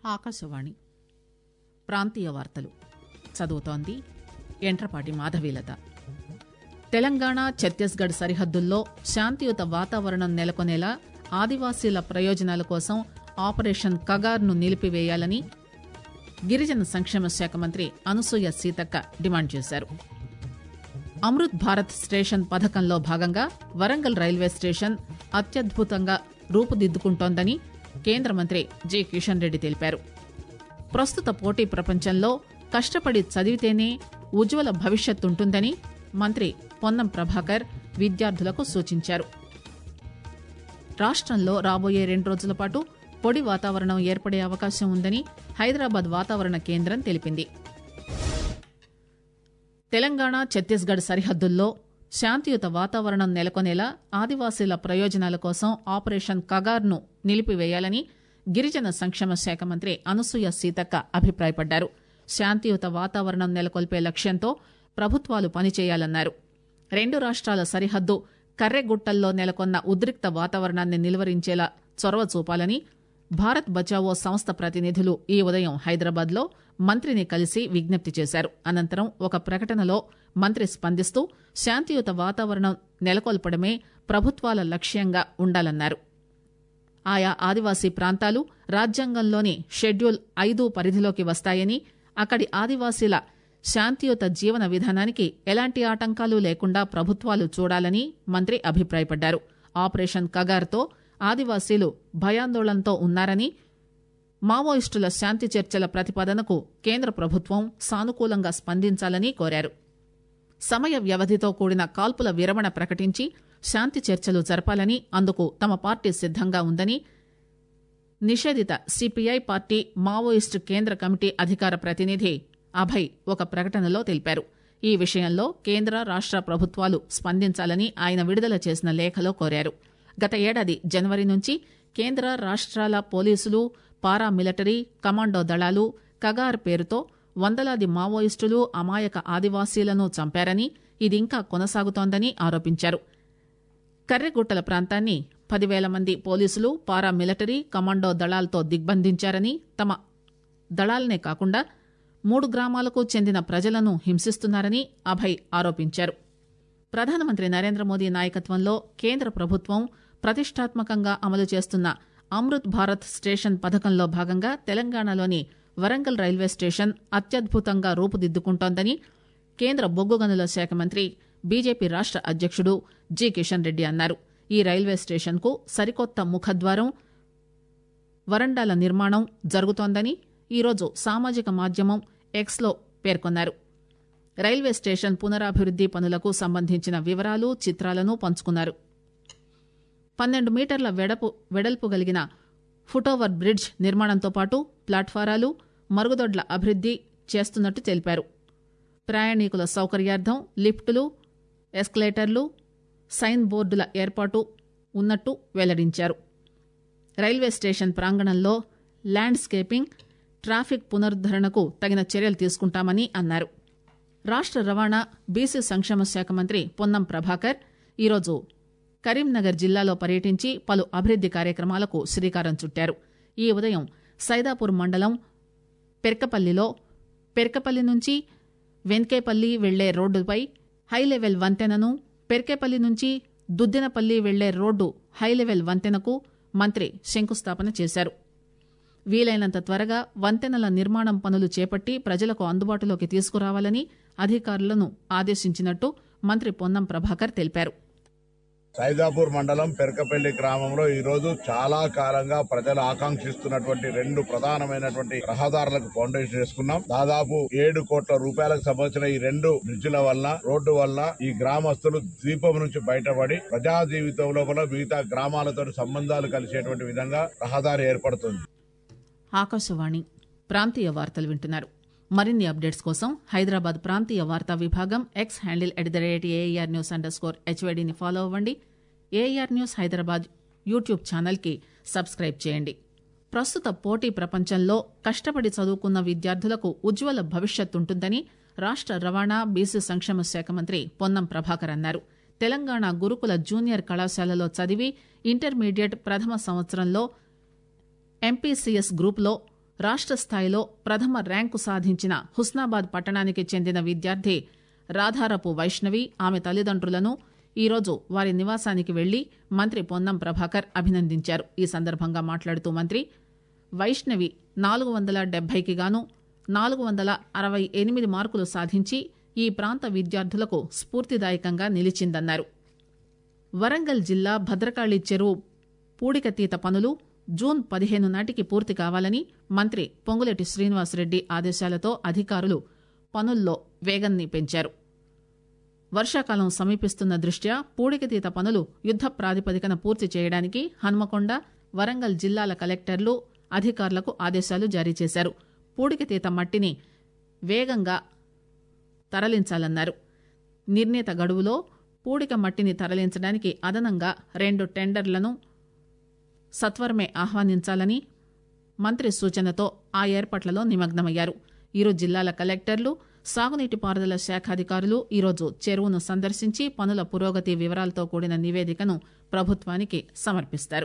ఆకాశవాణి ప్రాంతీయ వార్తలు చదువుతోంది ఎంట్రపాటి మాధవీలత తెలంగాణ ఛత్తీస్గఢ్ సరిహద్దుల్లో శాంతియుత వాతావరణం నెలకొనేలా ఆదివాసీల ప్రయోజనాల కోసం ఆపరేషన్ కగార్ను నిలిపివేయాలని గిరిజన సంక్షేమ శాఖ మంత్రి అనసూయ సీతక్క డిమాండ్ చేశారు అమృత్ భారత్ స్టేషన్ పథకంలో భాగంగా వరంగల్ రైల్వే స్టేషన్ అత్యద్భుతంగా రూపుదిద్దుకుంటోందని కేంద్ర మంత్రి జి కిషన్ రెడ్డి తెలిపారు ప్రస్తుత పోటీ ప్రపంచంలో కష్టపడి చదివితేనే ఉజ్వల భవిష్యత్ ఉంటుందని మంత్రి పొన్నం ప్రభాకర్ విద్యార్థులకు సూచించారు రాష్టంలో రాబోయే రెండు రోజుల పాటు పొడి వాతావరణం ఏర్పడే అవకాశం ఉందని హైదరాబాద్ వాతావరణ కేంద్రం తెలిపింది తెలంగాణ ఛత్తీస్గఢ్ సరిహద్దుల్లో శాంతియుత వాతావరణం నెలకొనేలా ఆదివాసీల ప్రయోజనాల కోసం ఆపరేషన్ కగార్ను నిలిపివేయాలని గిరిజన సంక్షేమ శాఖ మంత్రి అనసూయ సీతక్క అభిప్రాయపడ్డారు శాంతియుత వాతావరణం నెలకొల్పే లక్ష్యంతో ప్రభుత్వాలు పనిచేయాలన్నారు రెండు రాష్ట్రాల సరిహద్దు కర్రెగుట్టల్లో నెలకొన్న ఉద్రిక్త వాతావరణాన్ని నిలువరించేలా చొరవ చూపాలని భారత్ బచావో సంస్థ ప్రతినిధులు ఈ ఉదయం హైదరాబాద్ లో మంత్రిని కలిసి విజ్ఞప్తి చేశారు అనంతరం ఒక ప్రకటనలో మంత్రి స్పందిస్తూ శాంతియుత వాతావరణం నెలకొల్పడమే ప్రభుత్వాల లక్ష్యంగా ఉండాలన్నారు ఆయా ఆదివాసీ ప్రాంతాలు రాజ్యాంగంలోని షెడ్యూల్ ఐదు పరిధిలోకి వస్తాయని అక్కడి ఆదివాసీల శాంతియుత జీవన విధానానికి ఎలాంటి ఆటంకాలు లేకుండా ప్రభుత్వాలు చూడాలని మంత్రి అభిప్రాయపడ్డారు ఆపరేషన్ కగార్తో ఆదివాసీలు భయాందోళనతో ఉన్నారని మావోయిస్టుల శాంతి చర్చల ప్రతిపాదనకు కేంద్ర ప్రభుత్వం సానుకూలంగా స్పందించాలని కోరారు సమయ వ్యవధితో కూడిన కాల్పుల విరమణ ప్రకటించి శాంతి చర్చలు జరపాలని అందుకు తమ పార్టీ సిద్దంగా ఉందని నిషేధిత సిపిఐ పార్టీ మావోయిస్టు కేంద్ర కమిటీ అధికార ప్రతినిధి అభయ్ ఒక ప్రకటనలో తెలిపారు ఈ విషయంలో కేంద్ర రాష్ట ప్రభుత్వాలు స్పందించాలని ఆయన విడుదల చేసిన లేఖలో కోరారు గత ఏడాది జనవరి నుంచి కేంద్ర రాష్ట్రాల పోలీసులు పారా మిలిటరీ కమాండో దళాలు కగార్ పేరుతో వందలాది మావోయిస్టులు అమాయక ఆదివాసీలను చంపారని ఇది ఇంకా కొనసాగుతోందని ఆరోపించారు కర్రెగుట్టల ప్రాంతాన్ని పదివేల మంది పోలీసులు పారా మిలిటరీ కమాండో దళాలతో దిగ్బంధించారని తమ దళాలనే కాకుండా మూడు గ్రామాలకు చెందిన ప్రజలను హింసిస్తున్నారని అభయ్ ఆరోపించారు ప్రధానమంత్రి నరేంద్ర మోదీ నాయకత్వంలో కేంద్ర ప్రభుత్వం ప్రతిష్టాత్మకంగా అమలు చేస్తున్న అమృత్ భారత్ స్టేషన్ పథకంలో భాగంగా తెలంగాణలోని వరంగల్ రైల్వే స్టేషన్ అత్యద్భుతంగా రూపుదిద్దుకుంటోందని కేంద్ర బొగ్గు గనుల శాఖ మంత్రి బీజేపీ రాష్ట అధ్యక్షుడు జి కిషన్ రెడ్డి అన్నారు ఈ రైల్వే స్టేషన్కు సరికొత్త ముఖద్వారం వరండాల నిర్మాణం జరుగుతోందని ఈరోజు సామాజిక మాధ్యమం ఎక్స్లో పేర్కొన్నారు రైల్వే స్టేషన్ పునరాభివృద్ది పనులకు సంబంధించిన వివరాలు చిత్రాలను పంచుకున్నారు పన్నెండు మీటర్ల వెడపు వెడల్పు కలిగిన ఫుటోవర్ బ్రిడ్జ్ నిర్మాణంతో పాటు ప్లాట్ఫారాలు మరుగుదొడ్ల అభివృద్ది చేస్తున్నట్టు తెలిపారు ప్రయాణికుల సౌకర్యార్థం లిఫ్టులు ఎస్కలేటర్లు సైన్ బోర్డుల ఏర్పాటు ఉన్నట్టు వెల్లడించారు రైల్వే స్టేషన్ ప్రాంగణంలో ల్యాండ్స్కేపింగ్ ట్రాఫిక్ పునరుద్దరణకు తగిన చర్యలు తీసుకుంటామని అన్నారు రాష్ట రవాణా బీసీ సంక్షేమ శాఖ మంత్రి పొన్నం ప్రభాకర్ ఈరోజు కరీంనగర్ జిల్లాలో పర్యటించి పలు అభివృద్ది కార్యక్రమాలకు శ్రీకారం చుట్టారు ఈ ఉదయం సైదాపూర్ మండలం పెర్కపల్లిలో పెర్కపల్లి నుంచి వెన్కేపల్లి వెళ్లే రోడ్డుపై హైలెవెల్ వంతెనను పెర్కేపల్లి నుంచి దుద్దినపల్లి వెళ్లే రోడ్డు హైలెవెల్ వంతెనకు మంత్రి శంకుస్థాపన చేశారు వీలైనంత త్వరగా వంతెనల నిర్మాణం పనులు చేపట్టి ప్రజలకు అందుబాటులోకి తీసుకురావాలని అధికారులను ఆదేశించినట్టు మంత్రి పొన్నం ప్రభాకర్ తెలిపారు సైదాపూర్ మండలం పెరకపల్లి గ్రామంలో ఈ రోజు చాలా కాలంగా ప్రజలు ఆకాంక్షిస్తున్నటువంటి రెండు ప్రధానమైనటువంటి రహదారులకు ఫౌండేషన్ వేసుకున్నాం దాదాపు ఏడు కోట్ల రూపాయలకు సంబంధించిన ఈ రెండు బ్రిడ్జిల వల్ల రోడ్డు వల్ల ఈ గ్రామస్తులు ద్వీపం నుంచి బయటపడి ప్రజా జీవితంలో కూడా మిగతా గ్రామాలతో సంబంధాలు కలిసేటువంటి విధంగా రహదారి ఏర్పడుతుంది ఆకాశవాణి ప్రాంతీయ వార్తలు వింటున్నారు మరిన్ని అప్డేట్స్ కోసం హైదరాబాద్ ప్రాంతీయ వార్తా విభాగం X handle at the rate AR news underscore స్కోర్ హెచ్వైడీని ఫాలో అవ్వండి ఏఆర్ న్యూస్ హైదరాబాద్ యూట్యూబ్ ఛానల్కి సబ్స్క్రైబ్ చేయండి ప్రస్తుత పోటీ ప్రపంచంలో కష్టపడి చదువుకున్న విద్యార్థులకు ఉజ్వల భవిష్యత్ ఉంటుందని రాష్ట రవాణా బీసీ సంక్షేమ శాఖ మంత్రి పొన్నం ప్రభాకర్ అన్నారు తెలంగాణ గురుకుల జూనియర్ కళాశాలలో చదివి ఇంటర్మీడియట్ ప్రథమ సంవత్సరంలో ఎంపీసీఎస్ గ్రూప్లో రాష్ట్ర స్థాయిలో ప్రథమ ర్యాంకు సాధించిన హుస్నాబాద్ పట్టణానికి చెందిన విద్యార్థి రాధారపు వైష్ణవి ఆమె తల్లిదండ్రులను ఈరోజు వారి నివాసానికి వెళ్లి మంత్రి పొన్నం ప్రభాకర్ అభినందించారు ఈ సందర్భంగా మాట్లాడుతూ మంత్రి వైష్ణవి నాలుగు వందల డెబ్బైకి గాను నాలుగు వందల అరవై ఎనిమిది మార్కులు సాధించి ఈ ప్రాంత విద్యార్థులకు స్ఫూర్తిదాయకంగా నిలిచిందన్నారు వరంగల్ జిల్లా భద్రకాళి చెరువు పూడికతీత పనులు జూన్ పదిహేను నాటికి పూర్తి కావాలని మంత్రి పొంగులేటి శ్రీనివాసరెడ్డి ఆదేశాలతో అధికారులు పనుల్లో వేగాన్ని పెంచారు వర్షాకాలం సమీపిస్తున్న దృష్ట్యా పూడికతీత పనులు యుద్ద ప్రాతిపదికన పూర్తి చేయడానికి హన్మకొండ వరంగల్ జిల్లాల కలెక్టర్లు అధికారులకు ఆదేశాలు జారీ చేశారు పూడికతీత మట్టిని వేగంగా తరలించాలన్నారు నిర్ణీత గడువులో పూడిక మట్టిని తరలించడానికి అదనంగా రెండు టెండర్లను సత్వరమే ఆహ్వానించాలని మంత్రి సూచనతో ఆ ఏర్పాట్లలో నిమగ్నమయ్యారు ఇరు జిల్లాల కలెక్టర్లు సాగునీటి పారుదల శాఖ అధికారులు ఈరోజు చెరువును సందర్శించి పనుల పురోగతి వివరాలతో కూడిన నివేదికను ప్రభుత్వానికి సమర్పిస్తారు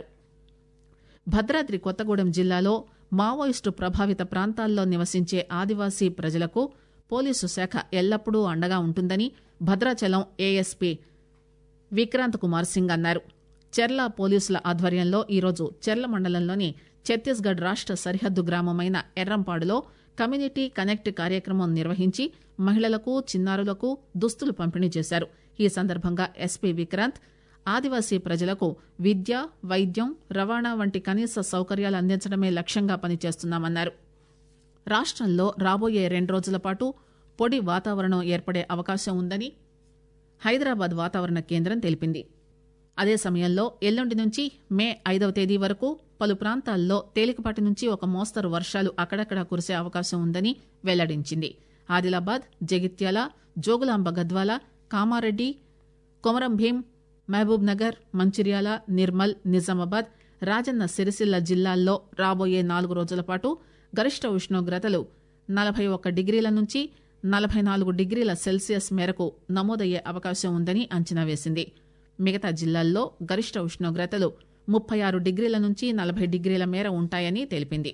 భద్రాద్రి కొత్తగూడెం జిల్లాలో మావోయిస్టు ప్రభావిత ప్రాంతాల్లో నివసించే ఆదివాసీ ప్రజలకు పోలీసు శాఖ ఎల్లప్పుడూ అండగా ఉంటుందని భద్రాచలం ఏఎస్పీ విక్రాంత్ కుమార్ సింగ్ అన్నారు చెర్ల పోలీసుల ఆధ్వర్యంలో ఈరోజు చెర్ల మండలంలోని ఛత్తీస్గఢ్ రాష్ట సరిహద్దు గ్రామమైన ఎర్రంపాడులో కమ్యూనిటీ కనెక్ట్ కార్యక్రమం నిర్వహించి మహిళలకు చిన్నారులకు దుస్తులు పంపిణీ చేశారు ఈ సందర్భంగా ఎస్పీ విక్రాంత్ ఆదివాసీ ప్రజలకు విద్య వైద్యం రవాణా వంటి కనీస సౌకర్యాలు అందించడమే లక్ష్యంగా పనిచేస్తున్నామన్నారు రాష్టంలో రాబోయే రెండు రోజుల పాటు పొడి వాతావరణం ఏర్పడే అవకాశం ఉందని హైదరాబాద్ వాతావరణ కేంద్రం తెలిపింది అదే సమయంలో ఎల్లుండి నుంచి మే ఐదవ తేదీ వరకు పలు ప్రాంతాల్లో తేలికపాటి నుంచి ఒక మోస్తరు వర్షాలు అక్కడక్కడా కురిసే అవకాశం ఉందని వెల్లడించింది ఆదిలాబాద్ జగిత్యాల జోగులాంబ గద్వాల కామారెడ్డి కొమరం భీం మహబూబ్ నగర్ మంచిర్యాల నిర్మల్ నిజామాబాద్ రాజన్న సిరిసిల్ల జిల్లాల్లో రాబోయే నాలుగు రోజుల పాటు గరిష్ట ఉష్ణోగ్రతలు నలభై ఒక్క డిగ్రీల నుంచి నలభై నాలుగు డిగ్రీల సెల్సియస్ మేరకు నమోదయ్యే అవకాశం ఉందని అంచనా వేసింది మిగతా జిల్లాల్లో గరిష్ట ఉష్ణోగ్రతలు ముప్పై ఆరు డిగ్రీల నుంచి నలభై డిగ్రీల మేర ఉంటాయని తెలిపింది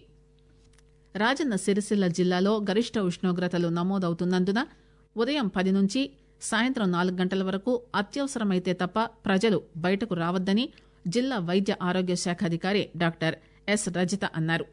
రాజన్న సిరిసిల్ల జిల్లాలో గరిష్ట ఉష్ణోగ్రతలు నమోదవుతున్నందున ఉదయం పది నుంచి సాయంత్రం నాలుగు గంటల వరకు అత్యవసరమైతే తప్ప ప్రజలు బయటకు రావద్దని జిల్లా వైద్య ఆరోగ్య శాఖ అధికారి డాక్టర్ ఎస్ రజిత అన్నారు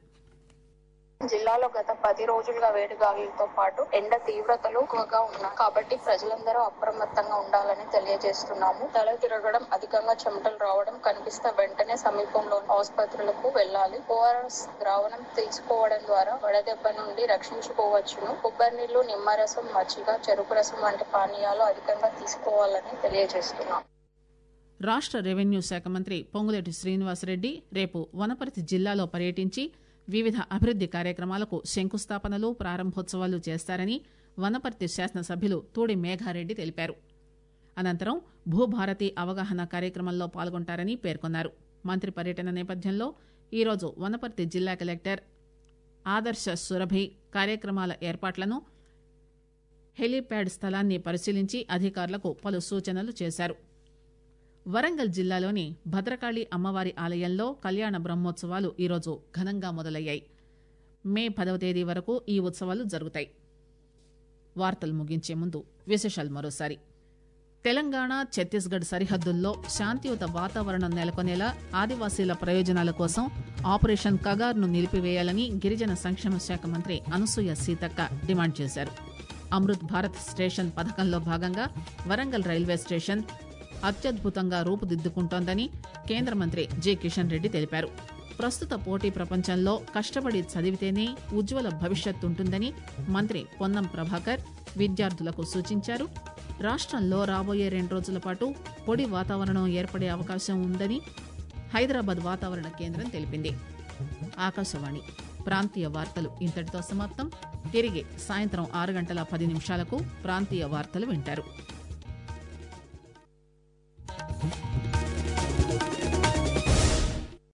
జిల్లాలో గత పది రోజులుగా వేడి గాలులతో పాటు ఎండ తీవ్రతలు ఎక్కువగా ఉన్నాయి కాబట్టి ప్రజలందరూ అప్రమత్తంగా ఉండాలని తెలియజేస్తున్నాము తల తిరగడం అధికంగా చెమటలు రావడం కనిపిస్తే వెంటనే సమీపంలో ఆసుపత్రులకు వెళ్ళాలి ఓఆర్ఎస్ ద్రావణం తీసుకోవడం ద్వారా వడదెబ్బ నుండి రక్షించుకోవచ్చును కొబ్బరి నీళ్లు నిమ్మరసం మజ్జిగ చెరుకు రసం వంటి పానీయాలు అధికంగా తీసుకోవాలని తెలియజేస్తున్నాం రాష్ట రెవెన్యూ శాఖ మంత్రి పొంగులేటి శ్రీనివాసరెడ్డి రేపు వనపర్తి జిల్లాలో పర్యటించి వివిధ అభివృద్ది కార్యక్రమాలకు శంకుస్థాపనలు ప్రారంభోత్సవాలు చేస్తారని వనపర్తి శాసనసభ్యులు తూడి మేఘారెడ్డి తెలిపారు అనంతరం భూభారతి అవగాహన కార్యక్రమంలో పాల్గొంటారని పేర్కొన్నారు మంత్రి పర్యటన నేపథ్యంలో ఈరోజు వనపర్తి జిల్లా కలెక్టర్ ఆదర్శ సురభి కార్యక్రమాల ఏర్పాట్లను హెలీప్యాడ్ స్థలాన్ని పరిశీలించి అధికారులకు పలు సూచనలు చేశారు వరంగల్ జిల్లాలోని భద్రకాళి అమ్మవారి ఆలయంలో కళ్యాణ బ్రహ్మోత్సవాలు ఈరోజు ఘనంగా మొదలయ్యాయి మే పదవ తేదీ వరకు ఈ ఉత్సవాలు జరుగుతాయి వార్తలు ముగించే ముందు విశేషాలు మరోసారి తెలంగాణ ఛత్తీస్గఢ్ సరిహద్దుల్లో శాంతియుత వాతావరణం నెలకొనేలా ఆదివాసీల ప్రయోజనాల కోసం ఆపరేషన్ కగార్ను నిలిపివేయాలని గిరిజన సంక్షేమ శాఖ మంత్రి అనసూయ సీతక్క డిమాండ్ చేశారు అమృత్ భారత్ స్టేషన్ పథకంలో భాగంగా వరంగల్ రైల్వే స్టేషన్ అత్యద్భుతంగా రూపుదిద్దుకుంటోందని కేంద్ర మంత్రి జి కిషన్ రెడ్డి తెలిపారు ప్రస్తుత పోటీ ప్రపంచంలో కష్టపడి చదివితేనే ఉజ్వల భవిష్యత్తు ఉంటుందని మంత్రి పొన్నం ప్రభాకర్ విద్యార్థులకు సూచించారు రాష్ట్రంలో రాబోయే రెండు రోజుల పాటు పొడి వాతావరణం ఏర్పడే అవకాశం ఉందని హైదరాబాద్ వాతావరణ కేంద్రం తెలిపింది ఆకాశవాణి ప్రాంతీయ వార్తలు ఇంతటితో సమాప్తం తిరిగి సాయంత్రం ఆరు గంటల పది నిమిషాలకు ప్రాంతీయ వార్తలు వింటారు